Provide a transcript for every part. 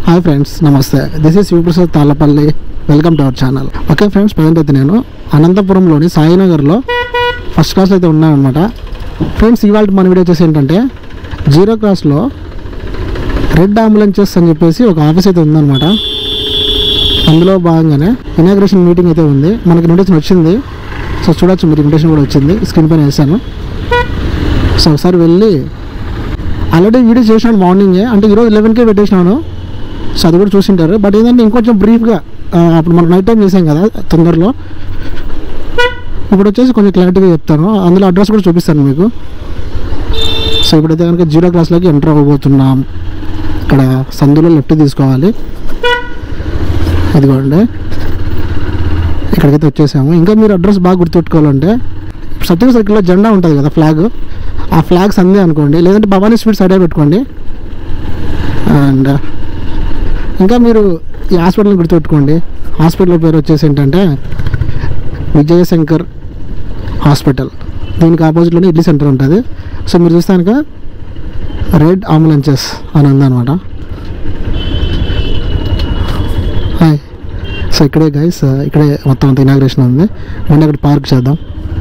Hi friends నమస్తే this is Shivaprasad Tallapalli welcome to our channel okay friends present అయితే నేను అనంతపురంలోని సాయినగర్లో first class అయితే ఉన్నాను అనమాట ఫ్రెండ్స్ ఇవాళ మన వీడియో వచ్చేసి ఏంటంటే జీరో క్లాస్లో రెడ్ అంబులెన్సెస్ అని చెప్పేసి ఒక ఆఫీస్ అయితే ఉందన్నమాట అందులో భాగంగానే ఇనాగ్రేషన్ మీటింగ్ అయితే ఉంది మనకి నోటీషన్ వచ్చింది సో చూడొచ్చు మీరు ఇన్విటేషన్ కూడా వచ్చింది స్క్రీన్ పైన వేసాను సో ఒకసారి వెళ్ళి ఆల్రెడీ వీడియో చేసినాను మార్నింగే అంటే ఈరోజు లెవెన్కే పెట్టేసినాను సో అది కూడా చూసింటారు బట్ ఏంటంటే ఇంకొంచెం బ్రీఫ్గా అప్పుడు మనం నైట్ టైం చేసాం కదా తొందరలో ఇప్పుడు వచ్చేసి కొంచెం క్లారిటీగా చెప్తాను అందులో అడ్రస్ కూడా చూపిస్తాను మీకు సో ఇప్పుడైతే కనుక జీరో క్లాస్లోకి ఎంటర్ అవ్వబోతున్నాం ఇక్కడ సందులో లెఫ్ట్ తీసుకోవాలి ఇదిగోండి ఇక్కడికైతే వచ్చేసాము ఇంకా మీరు అడ్రస్ బాగా గుర్తుపెట్టుకోవాలంటే సత్యం సర్కిల్లో జెండా ఉంటుంది కదా ఫ్లాగ్ ఆ ఫ్లాగ్ సందే అనుకోండి లేదంటే భవానీ స్వీట్ సైడే పెట్టుకోండి అండ్ ఇంకా మీరు ఈ హాస్పిటల్ని గుర్తుపెట్టుకోండి హాస్పిటల్ పేరు వచ్చేసి ఏంటంటే విజయశంకర్ హాస్పిటల్ దీనికి ఆపోజిట్లోనే ఇడ్లీ సెంటర్ ఉంటుంది సో మీరు చూస్తే కనుక రెడ్ అంబులెన్సెస్ అని ఉందన్నమాట హాయ్ సో ఇక్కడే గైస్ ఇక్కడే మొత్తం అంత ఇనాగ్రేషన్ ఉంది నేను అక్కడ పార్క్ చేద్దాం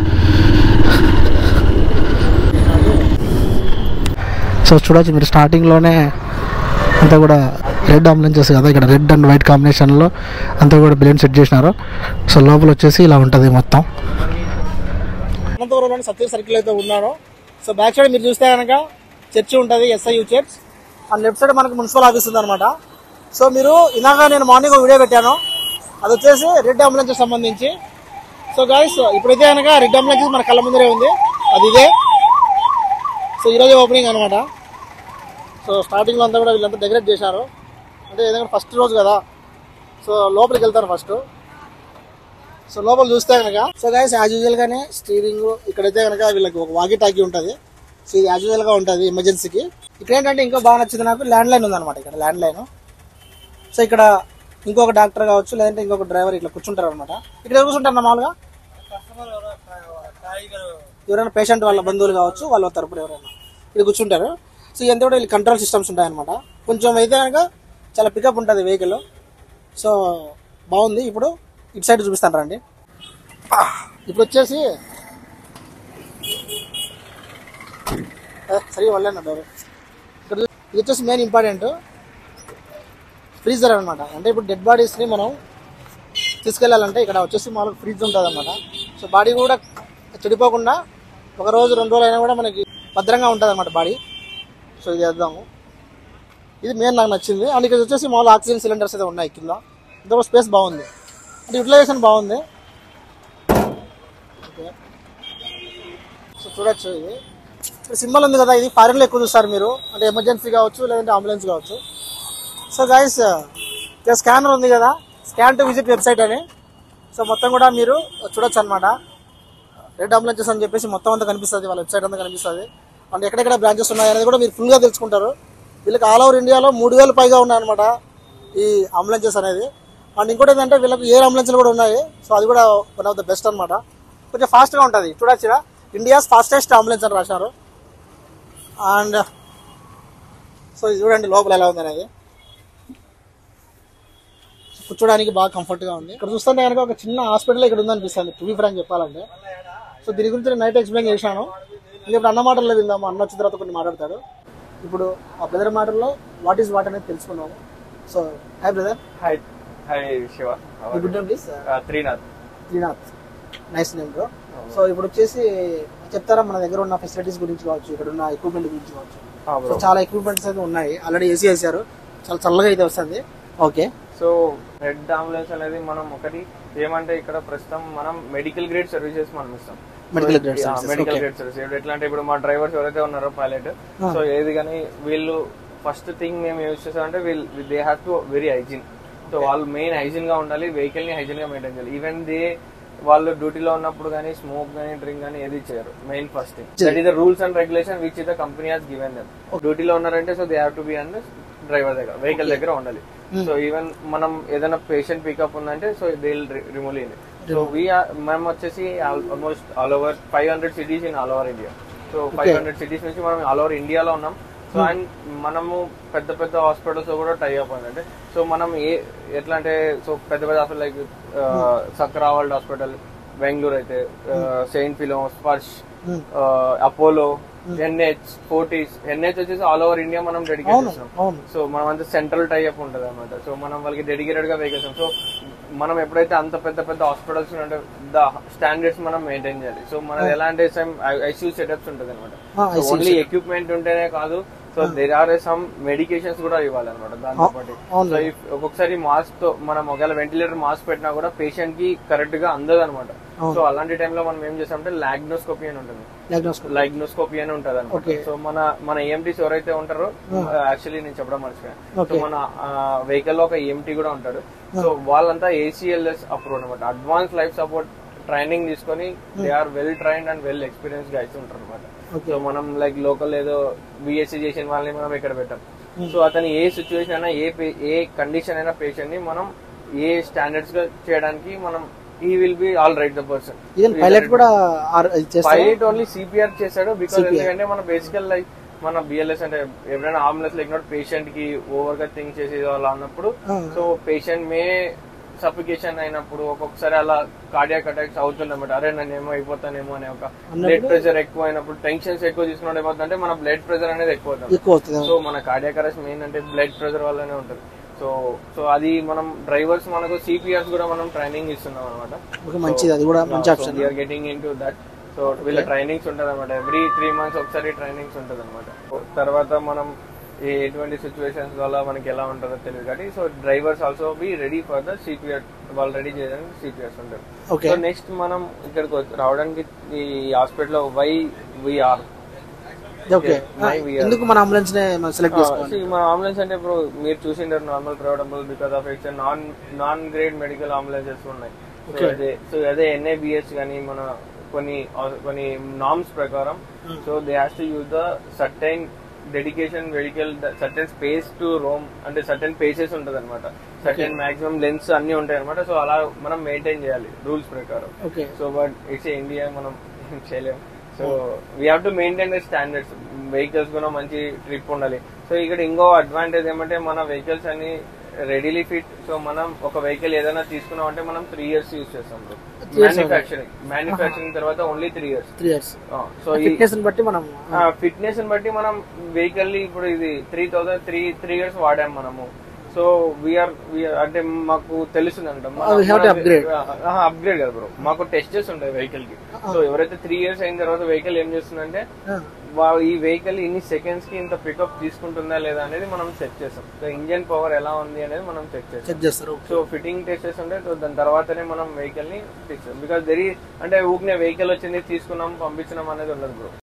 సో చూడొచ్చు మీరు స్టార్టింగ్లోనే అంతా కూడా రెడ్ అంబులెన్సెస్ కదా ఇక్కడ రెడ్ అండ్ వైట్ కాంబినేషన్లో అంతా కూడా బిలియన్ సెట్ చేసినారు సో లోపల వచ్చేసి ఇలా ఉంటుంది మొత్తం అనంతపురంలోని సత్య సర్కిల్ అయితే ఉన్నాను సో బ్యాక్ సైడ్ మీరు చూస్తే కనుక చర్చి ఉంటుంది SIU church and left side మనకి మున్సిపల్ ఆఫీస్ ఉంది అనమాట సో మీరు ఇలాగా నేను మార్నింగ్ ఒక వీడియో పెట్టాను అది వచ్చేసి రెడ్ అంబులెన్స్ సంబంధించి సో గాయస్ ఇప్పుడైతే కనుక రెడ్ అంబులెన్స్ మన కళ్ళ ముందరే ఉంది అది ఇదే సో ఈరోజు ఓపెనింగ్ అనమాట సో స్టార్టింగ్లో అంతా కూడా వీళ్ళంతా డెకరేట్ చేశారు అంటే ఏదైనా ఫస్ట్ రోజు కదా సో లోపలికి వెళ్తారు ఫస్ట్ సో లోపల చూస్తే కనుక సో గైస్ యాజ్ యూజువల్ గానే స్టీరింగ్ ఇక్కడైతే కనుక వీళ్ళకి ఒక వాకి టాకీ ఉంటుంది సో ఇది యాజ్ యూజువల్ గా ఉంటుంది ఎమర్జెన్సీకి ఇక్కడ ఏంటంటే ఇంకా బాగా నచ్చింది నాకు ల్యాండ్ లైన్ ఉందన్నమాట ఇక్కడ ల్యాండ్ లైన్ సో ఇక్కడ ఇంకొక డాక్టర్ కావచ్చు లేదంటే ఇంకొక డ్రైవర్ ఇట్లా కూర్చుంటారు అనమాట ఇక్కడ ఎవరు కూర్చుంటారు మామూలుగా ఎవరైనా పేషెంట్ వాళ్ళ బంధువులు కావచ్చు వాళ్ళ తరపున ఎవరైనా ఇక్కడ కూర్చుంటారు సో ఇదంతా కూడా వీళ్ళు కంట్రోల్ సిస్టమ్స్ ఉంటాయి అనమాట కొంచెం అయితే కనుక చాలా పికప్ ఉంటుంది వెహికల్ సో బాగుంది ఇప్పుడు ఇటు సైడ్ చూపిస్తాను రండి ఇప్పుడు వచ్చేసి ఏ, సరిగా వాళ్ళేనా డోర్ ఇక్కడ చూ- ఇది వచ్చేసి మెయిన్ ఇంపార్టెంట్ ఫ్రీజర్ అనమాట అంటే ఇప్పుడు డెడ్ బాడీస్ని మనం తీసుకెళ్ళాలంటే ఇక్కడ వచ్చేసి మనకు ఫ్రిడ్జ్ ఉంటుంది అనమాట సో బాడీ కూడా చెడిపోకుండా ఒక రోజు రెండు రోజులు అయినా కూడా మనకి భద్రంగా ఉంటుంది అనమాట బాడీ సో ఇది వేద్దాము ఇది మెయిన్ నాకు నచ్చింది అండ్ ఇక్కడ వచ్చేసి మామూలు ఆక్సిజన్ సిలిండర్స్ అయితే ఉన్నాయి కింద ఇంత స్పేస్ బాగుంది అంటే యూటిలైజేషన్ బాగుంది ఓకే సో చూడొచ్చు ఇది ఇక్కడ సింబల్ ఉంది కదా ఇది ఫారెన్లో ఎక్కువ చూస్తారు మీరు అంటే ఎమర్జెన్సీ కావచ్చు లేదంటే అంబులెన్స్ కావచ్చు సో గైస్ ఇక్కడ స్కానర్ ఉంది కదా స్కాన్ టు విజిట్ వెబ్సైట్ అని సో మొత్తం కూడా మీరు చూడొచ్చు అనమాట రెడ్ అంబులెన్సెస్ అని చెప్పేసి మొత్తం అంతా కనిపిస్తుంది వాళ్ళ వెబ్సైట్ అంతా కనిపిస్తుంది అండ్ ఎక్కడెక్కడ బ్రాంచెస్ ఉన్నాయి అనేది కూడా మీరు ఫుల్గా తెలుసుకుంటారు వీళ్ళకి ఆల్ ఓవర్ ఇండియాలో మూడు వేలు పైగా ఉన్నాయన్నమాట ఈ అంబులెన్సెస్ అనేది అండ్ ఇంకోటి ఏంటంటే వీళ్ళకి ఎయిర్ అంబులెన్స్లు కూడా ఉన్నాయి సో అది కూడా వన్ ఆఫ్ ద బెస్ట్ అనమాట కొంచెం ఫాస్ట్గా ఉంటుంది చూడొచ్చు ఇక్కడ ఇండియాస్ ఫాస్టెస్ట్ అంబులెన్స్ అని రాశారు అండ్ సో ఇది చూడండి లోపల ఎలా ఉంది అనేది కూర్చోడానికి బాగా కంఫర్ట్గా ఉంది ఇక్కడ చూస్తుంటే కనుక ఒక చిన్న హాస్పిటల్ ఇక్కడ ఉందనిపిస్తుంది టు బి ఫ్రాంక్ చెప్పాలంటే సో దీని గురించి నేను నైట్ ఎక్స్ప్లెయిన్ చేశాను ఇంకా ఇప్పుడు అన్న మాటల్లో విందాము అన్న వచ్చిన తర్వాత కొన్ని మాట్లాడతాడు ఇప్పుడు ఆ బ్రదర్ మాటల్లో వాట్ ఈస్ వాట్ అనేది తెలుసుకున్నాము so hi brother Hi, hi Shiva. How are good name please you? Uh, Trinath. Srinath nice name bro so ఇప్పుడు వచ్చేసి చెప్తారా మన దగ్గర ఉన్న ఫెసిలిటీస్ గురించి కావచ్చు ఇక్కడ ఉన్న ఎక్విప్మెంట్ గురించి కావచ్చు Ah, సో bro. చాలా ఎక్విప్మెంట్స్ అయితే ఉన్నాయి ఆల్రెడీ ఏసీ వేసారు చాలా చల్లగా అయితే వస్తుంది ఓకే సో రెడ్ అంబులెన్స్ అనేది మనం ఒకటి ఏమంటే ఇక్కడ ప్రస్తుతం మనం మెడికల్ గ్రేడ్ సర్వీసెస్ మనం ఇస్తాం Medical grade services, medical okay. Grade service ఎట్లా అంటే ఇప్పుడు మా డ్రైవర్స్ ఎవరైతే ఉన్నారో పైలట్ Ah. సో ఏది కానీ వీళ్ళు ఫస్ట్ థింగ్ మేము యూజ్ చేస్తామంటే వీళ్ళు they have to very hygiene so వాళ్ళు మెయిన్ హైజీన్ గా ఉండాలి వెహికల్ ని హైజీన్ గా మెయింటైన్ చేయాలి ఈవెన్ దే వాళ్ళు డ్యూటీలో ఉన్నప్పుడు కానీ స్మోక్ కానీ డ్రింక్ కానీ ఏది చేయరు main first thing that is the rules and regulation which is the company has given them డ్యూటీలో ఉన్నారంటే so they have to be and driver దగ్గర వెహికల్ దగ్గర ఉండాలి సో ఈవెన్ మనం ఏదైనా పేషెంట్ పికప్ ఉందంటే so they remove in so we మేము వచ్చేసి almost all over five hundred cities in all over India so five hundred cities నుంచి మనం ఆల్ ఓవర్ ఇండియాలో ఉన్నాం సో అండ్ మనము పెద్ద పెద్ద హాస్పిటల్స్ కూడా టై అప్ అంటే సో మనం ఏ ఎట్లా అంటే సో పెద్ద పెద్ద hospital like Sakra World hospital Bengaluru అయితే సెయింట్ ఫిలో Sparsh Hmm. Apollo NH Fortis NH వచ్చేసి ఆల్ ఓవర్ ఇండియా మనం డెడికేట్ అవును చేస్తాం అవును సో మనం అంతా సెంట్రల్ టైఅప్ ఉంటుంది అనమాట సో మనం వాళ్ళకి డెడికేటెడ్ గా వెహికల్స్ సో మనం ఎప్పుడైతే అంత పెద్ద పెద్ద హాస్పిటల్స్ అంటే ద స్టాండర్డ్స్ మనం మెయింటైన్ చేయాలి సో మనది ఎలా అంటే సమ్ ఐసీయూ సెటప్స్ ఉంటుంది Ah, అనమాట ఓన్లీ ఎక్విప్మెంట్ ఉంటేనే కాదు so there are some medications కూడా ఇవ్వాలి అనమాట దాంతో పాటు అవును. సో if ఒక్కొక్కసారి మాస్క్ తో మనం ఒకవేళ వెంటిలేటర్ మాస్క్ పెట్టినా కూడా పేషెంట్ కి కరెక్ట్ గా అందదు అనమాట సో అలాంటి టైంలో మనం ఏం చేస్తామంటే లాగ్నోస్కోపీ అని ఉంటుంది డయాగ్నోస్కోప్ లైగ్నోస్కోపీ అని ఉంటది అనమాట సో మన మన EMTs ఎవరైతే ఉంటారో యాక్చువల్లీ నేను చెప్పడం మర్చిపోయాను సో మన వెహికల్ లో ఒక ఈఎంటీ కూడా ఉంటాడు సో వాళ్ళంతా ఏసీఎల్ఎస్ అప్రూవ్ అనమాట అడ్వాన్స్ లైఫ్ సపోర్ట్ ట్రైనింగ్ తీసుకొని they are well trained and well experience guides ఉంటారు అనమాట సో మనం లైక్ లోకల్ ఏదో బిఎస్సీ చేసిన వాళ్ళని మనం ఇక్కడ పెట్టాం సో అతని ఏ సిచ్యువేషన్ అయినా ఏ పే- ఏ కండిషన్ అయినా పేషెంట్ ని మనం ఏ స్టాండర్డ్స్ గా చేయడానికి మనం ఈ will be all right the person even pilot కూడా ఆర్- ఇది చేస్తారు పైలట్ ఓన్లీ సిపిఆర్ చేశాడు బికాస్ ఎందుకంటే మన బేసికల్ లైక్ మన బిఎల్ఎస్ అంటే ఎవరైనా అంబులెన్స్ లేకపోతే పేషెంట్ కి ఓవర్ గా థింక్ చేసి అలా అన్నప్పుడు సో పేషెంట్ మే సఫికేషన్ అయినప్పుడు ఒక్కొక్కసారి అలా కార్డియాక్ అటాక్స్ అవుతుందన్నమాట అరే నన్ను ఏమో అయిపోతానేమో అనే ఒక బ్లడ్ ప్రెషర్ ఎక్కువ అయినప్పుడు టెన్షన్స్ ఎక్కువ తీసుకున్నప్పుడు ఏమవుతుందంటే మన బ్లడ్ ప్రెషర్ అనేది ఎక్కువ అవుతుంది ఎక్కువ అవుతుంది సో మన కార్డియాక్ అరెస్ట్ మెయిన్ అంటే బ్లడ్ ప్రెషర్ వల్లనే ఉంటుంది సో సో అది మనం డ్రైవర్స్ మనకు సిపిఆర్స్ కూడా మనం ట్రైనింగ్ ఇస్తున్నాం అనమాట ఒక మంచిది అది కూడా మంచి option we're getting into that so వీళ్ళ ట్రైనింగ్స్ ఉంటుంది అనమాట ఎవ్రీ త్రీ మంత్స్ ఒకసారి ట్రైనింగ్స్ ఉంటుంది అనమాట తర్వాత మనం ఏ ఎటువంటి సిచ్యువేషన్స్ వల్ల మనకి ఎలా ఉంటుందో తెలియదు కాబట్టి so drivers also be ready for the CPR వాళ్ళు రెడీ చేయడానికి సిపిఆర్స్ ఉంటారు ఓకే సో నెక్స్ట్ మనం ఇక్కడికి వచ్చి- రావడానికి ఈ hospital why we're okay Why we are- ఎందుకు మన అంబులెన్స్ నే మనం సెలెక్ట్ చేసుకోవాలి మన అంబులెన్స్ అంటే ఇప్పుడు మీరు చూసిండారు నార్మల్ ప్రైవేటబుల్ because of it's non non grade medical ambulances ఉన్నాయి సో అదే సో అదే ఎన్ఏబిఎస్ కానీ మన కొన్ని కొన్ని నామ్స్ ప్రకారం so they has to use the certain dedication vehicle certain space to roam అంటే సర్టెన్ పేసెస్ ఉంటది అనమాట సర్టెన్ మాక్సిమం లెన్స్ అన్ని ఉంటాయి అనమాట సో అలా మనం మెయింటైన్ చేయాలి రూల్స్ ప్రకారం okay so but it's India మనం ఏం చేయలేము so we have to maintain the standards vehicles కూడా మంచి ట్రిప్ ఉండాలి సో ఇక్కడ ఇంకో అడ్వాంటేజ్ ఏమంటే మన వెహికల్స్ అన్ని రెడీలీ ఫిట్ సో మనం ఒక వెహికల్ ఏదైనా తీసుకున్నాం అంటే మనం త్రీ ఇయర్స్ యూస్ చేస్తాం మ్యానుఫాక్చరింగ్ మ్యానుఫాక్చరింగ్ తర్వాత only three years three years so ఈ ఫిట్నెస్ బట్టి మనం ఫిట్నెస్ బట్టి మనం వెహికల్ ని ఇప్పుడు ఇది three thousand three three years వాడాం మనము సో వీఆర్ అంటే మాకు తెలుస్తుంది అంట we have to upgrade. Upgrade కదా బ్రో మాకు టెస్టెస్ ఉంటాయి వెహికల్ కి సో ఎవరైతే త్రీ ఇయర్స్ అయిన తర్వాత వెహికల్ ఏం చేస్తుందంటే వా- ఈ వెహికల్ ఇన్ని సెకండ్స్ కి ఇంత పికప్ తీసుకుంటుందా లేదా అనేది మనం చెక్ చేస్తాం సో ఇంజన్ పవర్ ఎలా ఉంది అనేది మనం చెక్ చేస్తాం చెక్ చేస్తారు సో ఫిట్టింగ్ టెస్టెస్ ఉంటాయి సో దాని తర్వాతనే మనం వెహికల్ ని ఫిక్స్ బికాస్ దెరీ అంటే ఊరినే వెహికల్ వచ్చింది తీసుకున్నాం పంపించినాం అనేది ఉండదు బ్రో